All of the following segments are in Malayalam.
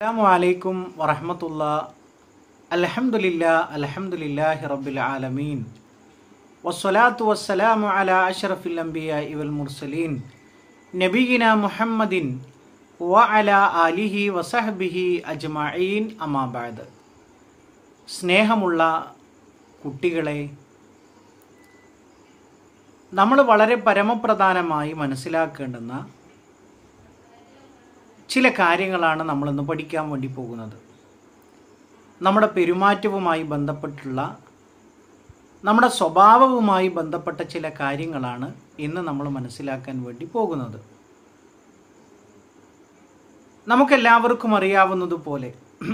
അസ്സാം വലൈക്കും വറഹമത്തുള്ള അലഹമുല്ല അലഹമുല്ലാഹി റബ്ബിൽ ആലമീൻ വസ്സലാത്തു വസ്സലാമു അല അഷ്റഫിൽ അംബിയ ഇവൽ മുർസലീൻ നബീന മുഹമ്മദിൻ വ അല ആലിഹി വസഹബിഹി അജ്മഈൻ അമാബാദ് സ്നേഹമുള്ള കുട്ടികളെ നമ്മൾ വളരെ പരമപ്രധാനമായി മനസ്സിലാക്കേണ്ടുന്ന ചില കാര്യങ്ങളാണ് നമ്മളിന്ന് പഠിക്കാൻ വേണ്ടി പോകുന്നത് നമ്മുടെ പെരുമാറ്റവുമായി ബന്ധപ്പെട്ടുള്ള നമ്മുടെ സ്വഭാവവുമായി ബന്ധപ്പെട്ട ചില കാര്യങ്ങളാണ് ഇന്ന് നമ്മൾ മനസ്സിലാക്കാൻ വേണ്ടി പോകുന്നത് നമുക്കെല്ലാവർക്കും അറിയാവുന്നതുപോലെ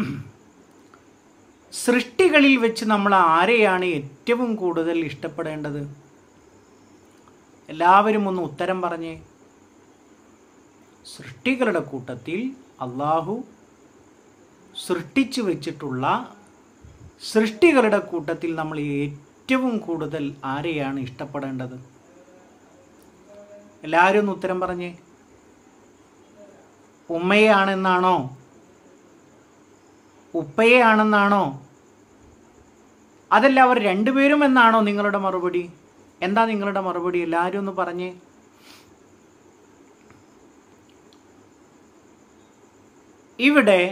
സൃഷ്ടികളിൽ വെച്ച് നമ്മൾ ആരെയാണ് ഏറ്റവും കൂടുതൽ ഇഷ്ടപ്പെടേണ്ടത് എല്ലാവരും ഒന്ന് ഉത്തരം പറഞ്ഞേ സൃഷ്ടികളുടെ കൂട്ടത്തിൽ അള്ളാഹു സൃഷ്ടിച്ചു വെച്ചിട്ടുള്ള സൃഷ്ടികളുടെ കൂട്ടത്തിൽ നമ്മൾ ഏറ്റവും കൂടുതൽ ആരെയാണ് ഇഷ്ടപ്പെടേണ്ടത് എല്ലാവരും ഒന്ന് ഉത്തരം പറഞ്ഞേ ഉമ്മയെയാണെന്നാണോ ഉപ്പയെയാണെന്നാണോ അതല്ല അവർ രണ്ടുപേരും എന്നാണോ നിങ്ങളുടെ മറുപടി എന്താ നിങ്ങളുടെ മറുപടി എല്ലാവരും ഒന്ന് പറഞ്ഞേ ഇവിടെ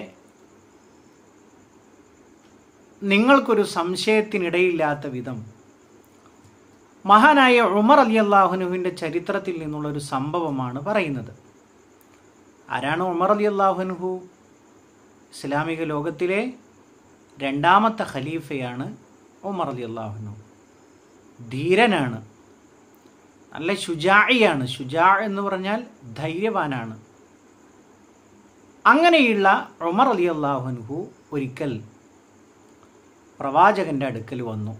നിങ്ങൾക്കൊരു സംശയത്തിനിടയില്ലാത്ത വിധം മഹാനായ ഉമർ അലി അള്ളാഹുനുവിൻ്റെ ചരിത്രത്തിൽ നിന്നുള്ള ഒരു സംഭവമാണ് പറയുന്നത് ആരാണ് ഉമർ അലി അള്ളാഹുനുഹു ഇസ്ലാമിക ലോകത്തിലെ രണ്ടാമത്തെ ഖലീഫയാണ് ഉമർ അലി അള്ളാഹുനു ധീരനാണ് നല്ല ശുജായിയാണ് ഷുജാ എന്ന് പറഞ്ഞാൽ ധൈര്യവാനാണ് അങ്ങനെയുള്ള ഉമർ അലി അള്ളാഹുൻഹു ഒരിക്കൽ പ്രവാചകന്റെ അടുക്കൽ വന്നു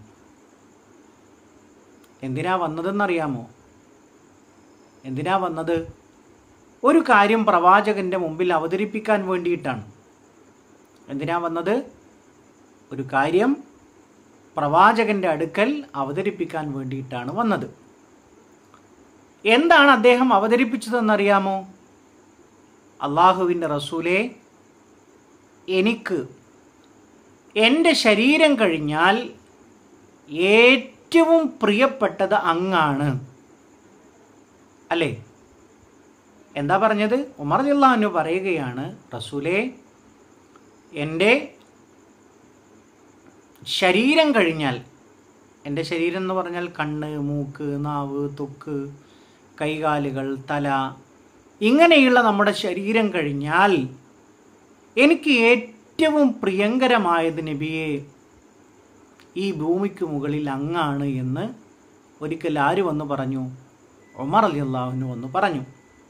എന്തിനാ വന്നതെന്നറിയാമോ എന്തിനാ വന്നത് ഒരു കാര്യം പ്രവാചകന്റെ മുമ്പിൽ അവതരിപ്പിക്കാൻ വേണ്ടിയിട്ടാണ് എന്തിനാ വന്നത് ഒരു കാര്യം പ്രവാചകന്റെ അടുക്കൽ അവതരിപ്പിക്കാൻ വേണ്ടിയിട്ടാണ് വന്നത് എന്താണ് അദ്ദേഹം അവതരിപ്പിച്ചതെന്നറിയാമോ അള്ളാഹുവിൻ്റെ റസൂലെ എനിക്ക് എൻ്റെ ശരീരം കഴിഞ്ഞാൽ ഏറ്റവും പ്രിയപ്പെട്ടത് അങ്ങാണ് അല്ലേ എന്താ പറഞ്ഞത് ഉമർ ജില്ലാഹു പറയുകയാണ് റസൂലെ എൻ്റെ ശരീരം കഴിഞ്ഞാൽ എൻ്റെ ശരീരം എന്ന് പറഞ്ഞാൽ കണ്ണ് മൂക്ക് നാവ് തൊക്ക് കൈകാലുകൾ തല ഇങ്ങനെയുള്ള നമ്മുടെ ശരീരം കഴിഞ്ഞാൽ എനിക്ക് ഏറ്റവും പ്രിയങ്കരമായത് നബിയെ ഈ ഭൂമിക്ക് മുകളിൽ അങ്ങാണ് എന്ന് ഒരിക്കൽ ആര് വന്ന് പറഞ്ഞു ഉമർ അലി അള്ളാഹുവിന് വന്ന് പറഞ്ഞു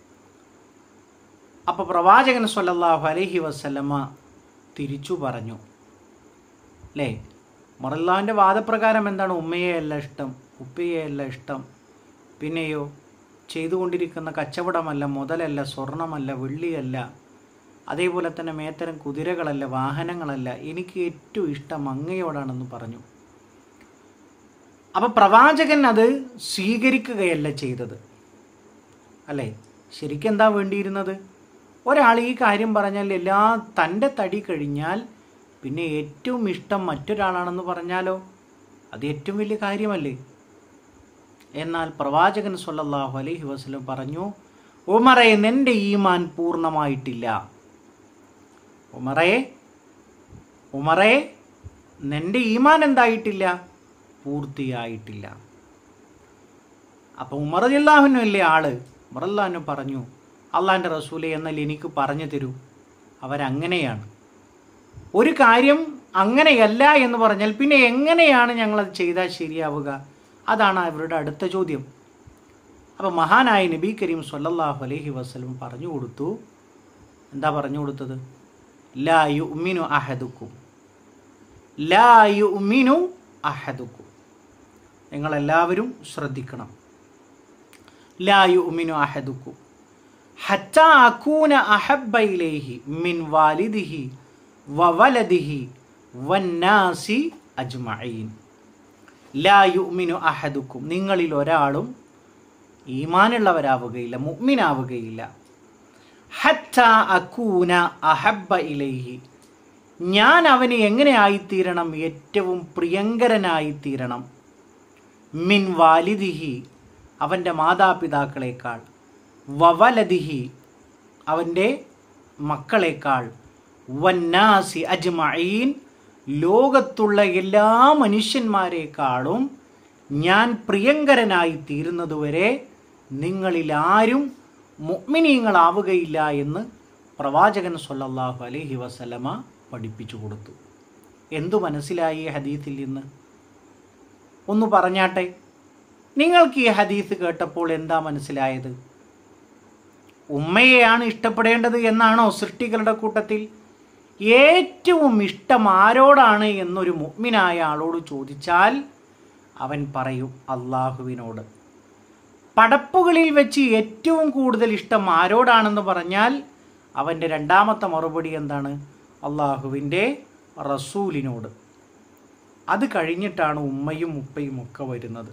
അപ്പോൾ പ്രവാചകൻ സല്ലല്ലാഹു അലൈഹി വസല്ലമ തിരിച്ചു പറഞ്ഞു അല്ലേ മറല്ലാവിൻ്റെ വാദപ്രകാരം എന്താണ് ഉമ്മയെയല്ല ഇഷ്ടം ഉപ്പയെയല്ല ഇഷ്ടം പിന്നെയോ ചെയ്തുകൊണ്ടിരിക്കുന്ന കച്ചവടമല്ല മുതലല്ല സ്വർണമല്ല വെള്ളിയല്ല അതേപോലെ തന്നെ മേത്തരം കുതിരകളല്ല വാഹനങ്ങളല്ല എനിക്ക് ഏറ്റവും ഇഷ്ടം അങ്ങയോടാണെന്ന് പറഞ്ഞു അപ്പം പ്രവാചകൻ അത് സ്വീകരിക്കുകയല്ല ചെയ്തത് അല്ലേ ശരിക്കും എന്താ വേണ്ടിയിരുന്നത് ഒരാൾ ഈ കാര്യം പറഞ്ഞാൽ എല്ലാ തൻ്റെ തടി കഴിഞ്ഞാൽ പിന്നെ ഏറ്റവും ഇഷ്ടം മറ്റൊരാളാണെന്ന് പറഞ്ഞാലോ അത് ഏറ്റവും വലിയ കാര്യമല്ലേ എന്നാൽ പ്രവാചകൻ സല്ലല്ലാഹു അലൈഹി വസല്ലം പറഞ്ഞു ഉമറെ നിന്റെ ഈമാൻ പൂർണ്ണമായിട്ടില്ല ഉമറെ ഉമറെ നിന്റെ ഈമാൻ എന്തായിട്ടില്ല പൂർത്തിയായിട്ടില്ല അപ്പം ഉമർ അല്ലാഹുനും അല്ലേ ആള് ഉമർ അല്ലാഹുനും പറഞ്ഞു അള്ളാൻ്റെ റസൂലെ എന്നാൽ എനിക്ക് പറഞ്ഞു തരൂ അവരങ്ങനെയാണ് ഒരു കാര്യം അങ്ങനെയല്ല എന്ന് പറഞ്ഞാൽ പിന്നെ എങ്ങനെയാണ് ഞങ്ങളത് ചെയ്താൽ ശരിയാവുക അതാണ് അവരുടെ അടുത്ത ചോദ്യം അപ്പോൾ മഹാനായ നബി കരീം സല്ലല്ലാഹു അലൈഹി വസല്ലം പറഞ്ഞു കൊടുത്തു എന്താ പറഞ്ഞു കൊടുത്തത് ലാ യുമിനു അഹദുക്കും ലാ യുമിനു അഹദുക്കും നിങ്ങളെല്ലാവരും ശ്രദ്ധിക്കണം ലാ യുമിനു അഹദുക്കും ഹത്ത അക്കൂന അഹബ്ബ ഇലൈഹി മിൻ വാലിദിഹി വവലദിഹി വന്നാസി അജ്മഈൻ ലാ യുമിനു അഹദുക്കും നിങ്ങളിൽ ഒരാളും ഈമാനുള്ളവരാവുകയില്ല മുഅ്മിനാവുകയില്ല ഹത്ത അക്കൂന അഹബ്ബ ഇലൈഹി ഞാൻ അവന് എങ്ങനെ ആയിത്തീരണം ഏറ്റവും പ്രിയങ്കരനായിത്തീരണം മിൻ വാലിദിഹി അവൻ്റെ മാതാപിതാക്കളെക്കാൾ വവലദിഹി അവൻ്റെ മക്കളെക്കാൾ വന്നാസി അജ്മഈൻ ലോകത്തുള്ള എല്ലാ മനുഷ്യന്മാരെക്കാളും ഞാൻ പ്രിയങ്കരനായി തീരുന്നതുവരെ നിങ്ങളിൽ ആരും മുഅ്മിനീങ്ങളാവുകയില്ല എന്ന് പ്രവാചകൻ സല്ലല്ലാഹു അലൈഹി വസല്ലമ പഠിപ്പിച്ചു കൊടുത്തു എന്തു മനസ്സിലായി ഈ ഹദീസിൽ നിന്ന് ഒന്ന് പറഞ്ഞാട്ടെ നിങ്ങൾക്ക് ഈ ഹദീസ് കേട്ടപ്പോൾ എന്താ മനസ്സിലായത് ഉമ്മയെയാണ് ഇഷ്ടപ്പെടേണ്ടത് എന്നാണോ സൃഷ്ടികളുടെ കൂട്ടത്തിൽ ഏറ്റവും ഇഷ്ടം ആരോടാണ് എന്നൊരു മുഗ്മിനായ ആളോട് ചോദിച്ചാൽ അവൻ പറയും അള്ളാഹുവിനോട് പടപ്പുകളിൽ വെച്ച് ഏറ്റവും കൂടുതൽ ഇഷ്ടം ആരോടാണെന്ന് പറഞ്ഞാൽ അവൻ്റെ രണ്ടാമത്തെ മറുപടി എന്താണ് അള്ളാഹുവിൻ്റെ റസൂലിനോട് അത് കഴിഞ്ഞിട്ടാണ് ഉമ്മയും ഉപ്പയും ഒക്കെ വരുന്നത്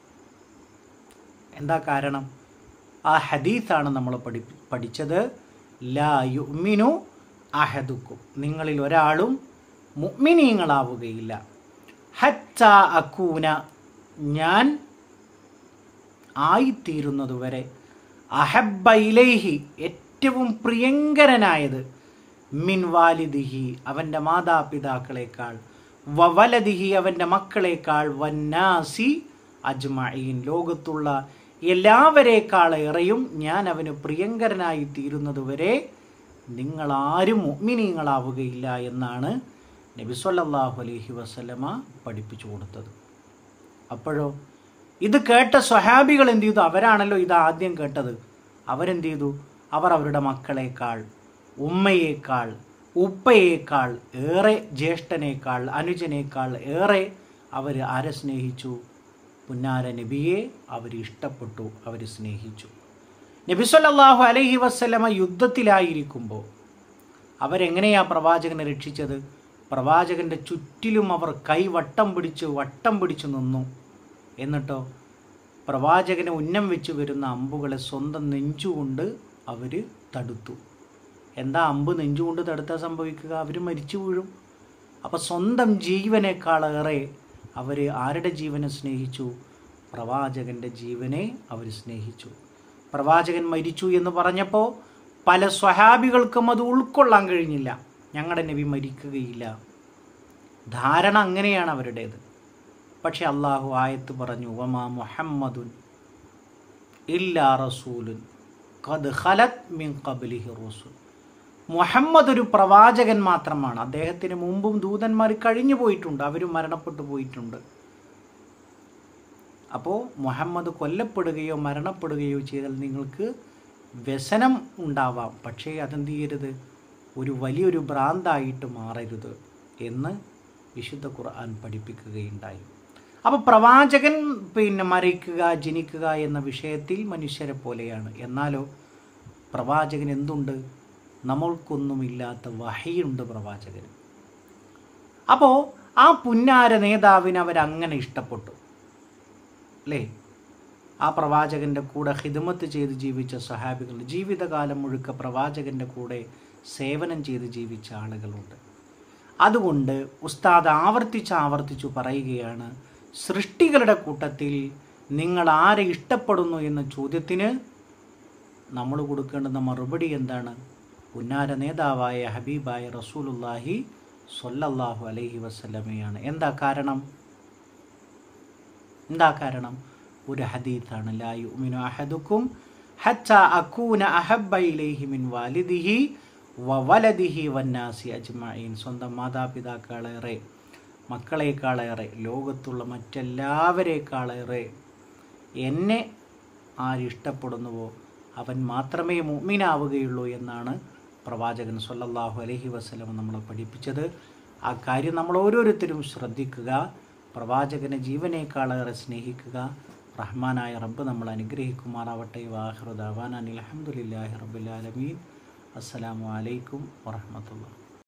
എന്താ കാരണം ആ ഹദീസാണ് നമ്മൾ പഠി പഠിച്ചത് ലാ യുമിനു അഹദുക്കും നിങ്ങളിൽ ഒരാളും മുഅ്മിനീങ്ങളാവുകയില്ല ഹത്ത അക്കൂന ഞാൻ ആയിത്തീരുന്നതുവരെ അഹബ്ബ ഇലൈഹി ഏറ്റവും പ്രിയങ്കരനായത് മിൻ വാലിദിഹി അവൻ്റെ മാതാപിതാക്കളെക്കാൾ വവലദിഹി അവൻ്റെ മക്കളെക്കാൾ വന്നാസി അജ്മഈൻ ലോകത്തുള്ള എല്ലാവരെക്കാളേറെയും ഞാൻ അവന് പ്രിയങ്കരനായി തീരുന്നതുവരെ നിങ്ങളാരും മുഅ്മിനീങ്ങളാവുകയില്ല എന്നാണ് നബി സല്ലല്ലാഹു അലൈഹി വസല്ലമ പഠിപ്പിച്ചു കൊടുത്തത് അപ്പോഴോ ഇത് കേട്ട സ്വഹാബികൾ എന്ത് ചെയ്തു അവരാണല്ലോ ഇത് ആദ്യം കേട്ടത് അവരെന്ത് ചെയ്തു അവർ അവരുടെ മക്കളെക്കാൾ ഉമ്മയേക്കാൾ ഉപ്പയേക്കാൾ ഏറെ ജ്യേഷ്ഠനേക്കാൾ അനുജനേക്കാൾ ഏറെ അവർ ആരെ സ്നേഹിച്ചു പുന്നാര നബിയെ അവർ ഇഷ്ടപ്പെട്ടു അവർ സ്നേഹിച്ചു നബി സല്ലല്ലാഹു അലൈഹി വസല്ലമ യുദ്ധത്തിലായിരിക്കുമ്പോൾ അവരെങ്ങനെയാ പ്രവാചകനെ രക്ഷിച്ചത് പ്രവാചകന്റെ ചുറ്റിലും അവർ കൈ വട്ടം പിടിച്ച് വട്ടം പിടിച്ചു നിന്നു എന്നിട്ടോ പ്രവാചകനെ ഉന്നം വെച്ച് വരുന്ന അമ്പുകളെ സ്വന്തം നെഞ്ചുകൊണ്ട് അവർ തടുത്തു എന്താ അമ്പ് നെഞ്ചുകൊണ്ട് തടുത്താൽ സംഭവിക്കുക അവർ മരിച്ചു വീഴും അപ്പോൾ സ്വന്തം ജീവനേക്കാളേറെ അവർ ആരുടെ ജീവനെ സ്നേഹിച്ചു പ്രവാചകൻ്റെ ജീവനെ അവർ സ്നേഹിച്ചു പ്രവാചകൻ മരിച്ചു എന്ന് പറഞ്ഞപ്പോൾ പല സ്വഹാബികൾക്കും അത് ഉൾക്കൊള്ളാൻ കഴിഞ്ഞില്ല ഞങ്ങളുടെ നബി മരിക്കുകയില്ല ധാരണ അങ്ങനെയാണ് അവരുടേത് പക്ഷെ അള്ളാഹു ആയത്ത് പറഞ്ഞു വമാ മുഹമ്മദുൻ ഇല്ലാ റസൂലുൻ ഖദ് ഖലത് മിൻ ഖബ്ലിഹി റസൂൽ മുഹമ്മദ് ഒരു പ്രവാചകൻ മാത്രമാണ് അദ്ദേഹത്തിന് മുമ്പും ദൂതന്മാർ കഴിഞ്ഞു പോയിട്ടുണ്ട് അവരും മരണപ്പെട്ടു പോയിട്ടുണ്ട് അപ്പോൾ മുഹമ്മദ് കൊല്ലപ്പെടുകയോ മരണപ്പെടുകയോ ചെയ്താൽ നിങ്ങൾക്ക് വ്യസനം ഉണ്ടാവാം പക്ഷേ അതെന്ത് ചെയ്യരുത് ഒരു വലിയൊരു ഭ്രാന്തായിട്ട് മാറരുത് എന്ന് വിശുദ്ധ ഖുർആൻ പഠിപ്പിക്കുകയുണ്ടായി അപ്പോൾ പ്രവാചകൻ പിന്നെ മരിക്കുക ജനിക്കുക എന്ന വിഷയത്തിൽ മനുഷ്യരെ പോലെയാണ് എന്നാലോ പ്രവാചകൻ എന്തുണ്ട് നമ്മൾക്കൊന്നുമില്ലാത്ത വഹയുണ്ട് പ്രവാചകന് അപ്പോൾ ആ പുന്നാര നേതാവിനെ അവരങ്ങനെ ഇഷ്ടപ്പെട്ടു അല്ലേ ആ പ്രവാചകൻ്റെ കൂടെ ഹിദമത്ത് ചെയ്ത് ജീവിച്ച സഹാബികൾ ജീവിതകാലം മുഴുക്ക പ്രവാചകൻ്റെ കൂടെ സേവനം ചെയ്ത് ജീവിച്ച ആളുകളുണ്ട് അതുകൊണ്ട് ഉസ്താദ് ആവർത്തിച്ച് ആവർത്തിച്ചു പറയുകയാണ് സൃഷ്ടികളുടെ കൂട്ടത്തിൽ നിങ്ങൾ ആരെ ഇഷ്ടപ്പെടുന്നു എന്ന ചോദ്യത്തിന് നമ്മൾ കൊടുക്കേണ്ടുന്ന മറുപടി എന്താണ് പുന്നാര നേതാവായ ഹബീബായ റസൂലുല്ലാഹി സൊല്ലല്ലാഹു അലൈഹി വസല്ലമയാണ് എന്താ കാരണം എന്താ കാരണം ഒരു ഹദീത്താണ് ലാ യുമിനു അഹദുക്കും ഹത്ത അക്കൂന അഹബ്ബ ഇലൈഹി മിൻ വാലിദിഹി വവലദിഹി വന്നാസി അജ്മഈൻ സ്വന്തം മാതാപിതാക്കളേറെ മക്കളെക്കാളേറെ ലോകത്തുള്ള മറ്റെല്ലാവരെക്കാളേറെ എന്നെ ആരിഷ്ടപ്പെടുന്നുവോ അവൻ മാത്രമേ മുഅ്മിനാവുകയുള്ളൂ എന്നാണ് പ്രവാചകൻ സല്ലല്ലാഹു അലൈഹി വസല്ലം നമ്മളെ പഠിപ്പിച്ചത് ആ കാര്യം നമ്മൾ ഓരോരുത്തരും ശ്രദ്ധിക്കുക പ്രവാചകനെ ജീവനേക്കാളേറെ സ്നേഹിക്കുക റഹ്മാനായ റബ്ബ് നമ്മൾ അനുഗ്രഹിക്കുമാറാവട്ടെ വാഹൃദാവാൻ അനിൽ അഹമ്മദില്ലാഹി റബ്ബുലാലമീൻ അസ്സലാമു അലൈക്കും വറഹമത്തുള്ള